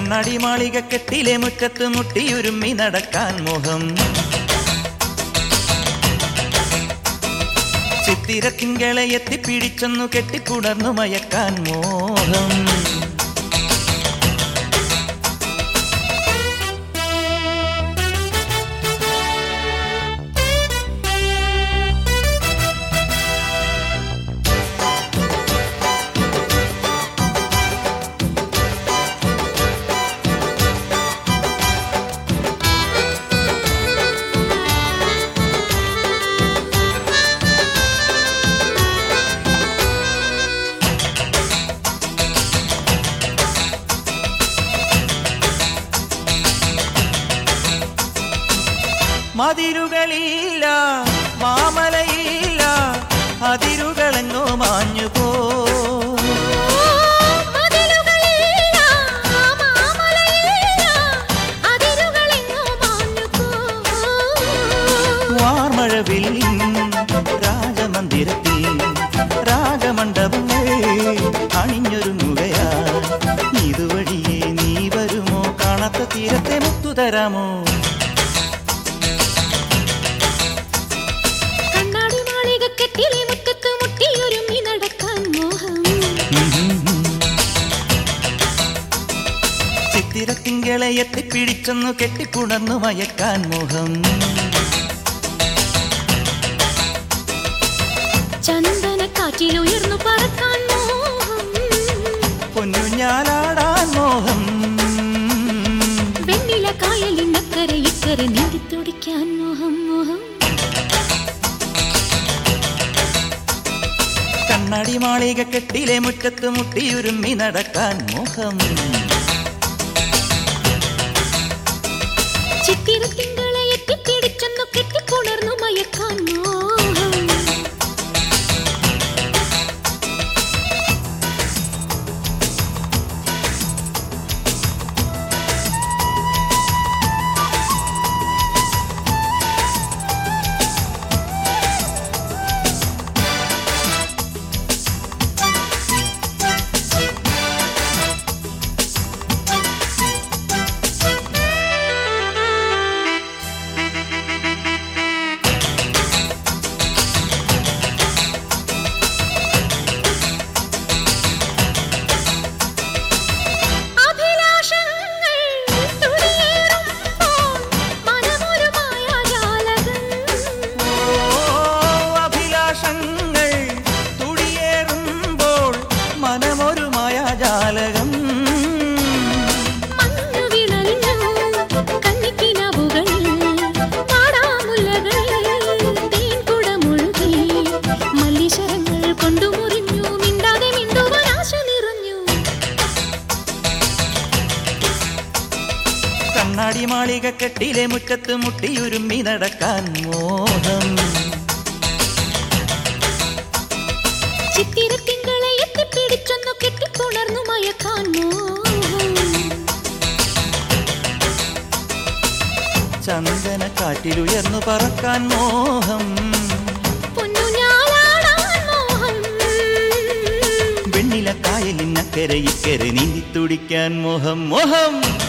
കണ്ണാടി മാളിക കെട്ടിലെ മുറ്റത്ത് മുട്ടിയുരുമ്മി നടക്കാൻ മോഹം ചിത്തിര തിങ്കളെ എത്തിപ്പിടിച്ചൊന്നു കെട്ടിപ്പുണർന്നു മയക്കാൻ മോഹം മതിരുകളില്ല മാമലയില്ല അതിരുകളെങ്ങോ മാഞ്ഞു പോ മതിലുകളില്ല മാമലയില്ല അതിരുകളെങ്ങോ മാഞ്ഞുപോ വാർമഴവില്ലിൻ രാജമന്ദിരത്തിൽ രാഗമണ്ഡപങ്ങൾ അണിഞ്ഞൊരുങ്ങുകയാ ഇതുവഴിയേ നീ വരുമോ കാണാത്ത തീരത്തെ മുത്തുതരാമോ കണ്ണാടി മാളിക കെട്ടിലെ മുറ്റത്ത് മുട്ടിയൊരുമ്മി നടക്കാൻ മോഹം ചിത്തിരത്തിങ്കളെ എത്തിപ്പിടിച്ചൊന്നു കെട്ടിപ്പുണർന്നു മയക്കാൻ മോഹം ചന്ദന കാറ്റിലുയർന്നു പറക്കാൻ മോഹം പൊന്നുഞ്ഞാലാടാൻ മോഹം വെണ്ണില കായലിനക്കര ഇക്കര നീന്തി തുടിക്കാൻ മോഹം മോഹം കണ്ണാടി മാളിക കെട്ടിലെ മുറ്റത്ത് മുട്ടിയുരുമ്മി നടക്കാൻ മോഹം ചിത്തിരത്തിങ്കളെ എത്തിപ്പിടിച്ചൊന്നു കെട്ടിപ്പുണർന്നു മയക്കാൻ മോഹം അഭിലാഷങ്ങൾ തുടിയേറുമ്പോൾ മനമൊരു മായാജാലകം. ഓ അഭിലാഷങ്ങൾ തുടിയേറുമ്പോൾ മനമൊരു മായാജാലകം മഞ്ഞു വിളഞ്ഞു കന്നിക്കിനാവുകളിൽ പാടാമുല്ലകളിൽ തേൻകുടമൊഴുകി മല്ലിശരങ്ങൾ കൊണ്ടു മുറിഞ്ഞു മിണ്ടാതെ മിണ്ടുവാൻ ആശ നിറഞ്ഞു കണ്ണാടി മാളിക കെട്ടിലെ മുറ്റത്ത് മുട്ടിയുരുമ്മി നടക്കാൻ മോഹം ചിത്തിരത്തിങ്കളെ എത്തിപ്പിടിച്ചൊന്നു കെട്ടിപ്പുണർന്നു മയക്കാൻ മോഹം ചന്ദന കാറ്റിലുയർന്നു പറക്കാൻ മോഹം പൊന്നുഞ്ഞാലാടാൻ മോഹം വെണ്ണില കായലിനക്കര ഇക്കര നീന്തി തുടിക്കാൻ മോഹം മോഹം